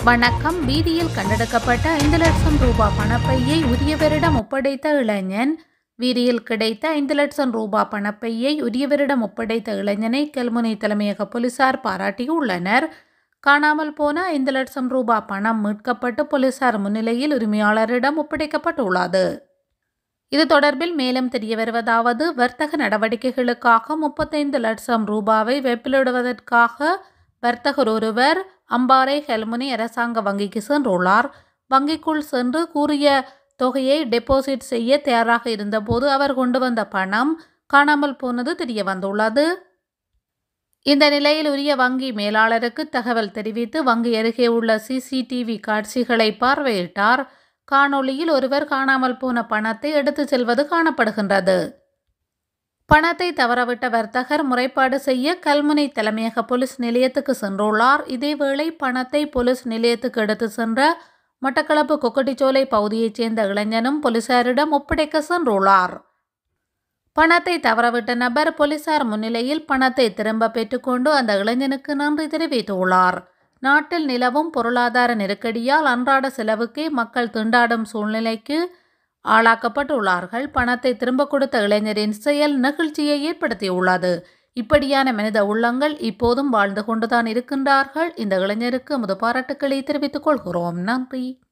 வணக்கம் வீதியில் கண்டெடுக்கப்பட்ட ஐந்து லட்சம் ரூபாய் பணப்பையை உரியவரிடம் ஒப்படைத்த இளைஞன் வீதியில் கிடைத்த ஐந்து லட்சம் ரூபாய் பணப்பையை உரியவரிடம் ஒப்படைத்த இளைஞனை கெல்முனை தலைமையக போலீசார் பாராட்டியுள்ளனர் காணாமல் போன ஐந்து லட்சம் ரூபாய் பணம் மீட்கப்பட்டு போலீசார் முன்னிலையில் உரிமையாளரிடம் ஒப்படைக்கப்பட்டுள்ளது இது தொடர்பில் மேலும் தெரிய வருவதாவது வர்த்தக நடவடிக்கைகளுக்காக முப்பத்தைந்து லட்சம் ரூபாவை வெப்பிலிடுவதற்காக வர்த்தகர் ஒருவர் அம்பாறை ஹெல்முனி அரசாங்க வங்கிக்கு சென்றுள்ளார் வங்கிக்குள் சென்று கூறிய தொகையை டெபாசிட் செய்ய தயாராக இருந்தபோது அவர் கொண்டு வந்த பணம் காணாமல் போனது தெரிய வந்துள்ளது இந்த நிலையில் உரிய வங்கி மேலாளருக்கு தகவல் தெரிவித்து வங்கி அருகே உள்ள சிசிடிவி காட்சிகளை பார்வையிட்டார் காணொளியில் ஒருவர் காணாமல் போன பணத்தை எடுத்துச் செல்வது காணப்படுகின்றது பணத்தை தவறவிட்ட வர்த்தகர் முறைப்பாடு செய்ய கல்முனை தலைமையக போலீஸ் நிலையத்துக்கு சென்றுள்ளார் இதேவேளை பணத்தை போலீஸ் நிலையத்துக்கு எடுத்து சென்ற மட்டக்களப்பு கொக்கட்டிச்சோலை பகுதியைச் சேர்ந்த இளைஞனும் போலீசாரிடம் ஒப்படைக்க சென்றுள்ளார் பணத்தை தவறவிட்ட நபர் போலீசார் முன்னிலையில் பணத்தை திரும்ப பெற்றுக்கொண்டு அந்த இளைஞனுக்கு நன்றி தெரிவித்துள்ளார் நாட்டில் நிலவும் பொருளாதார நெருக்கடியால் அன்றாட செலவுக்கே மக்கள் திண்டாடும் சூழ்நிலைக்கு ஆளாக்கப்பட்டுள்ளார்கள் பணத்தை திரும்ப கொடுத்த இளைஞரின் செயல் நெகிழ்ச்சியை ஏற்படுத்தியுள்ளது இப்படியான மனித உள்ளங்கள் இப்போதும் வாழ்ந்து கொண்டுதான் இருக்கின்றார்கள் இந்த இளைஞருக்கு முது பாராட்டுக்களை தெரிவித்துக் கொள்கிறோம் நன்றி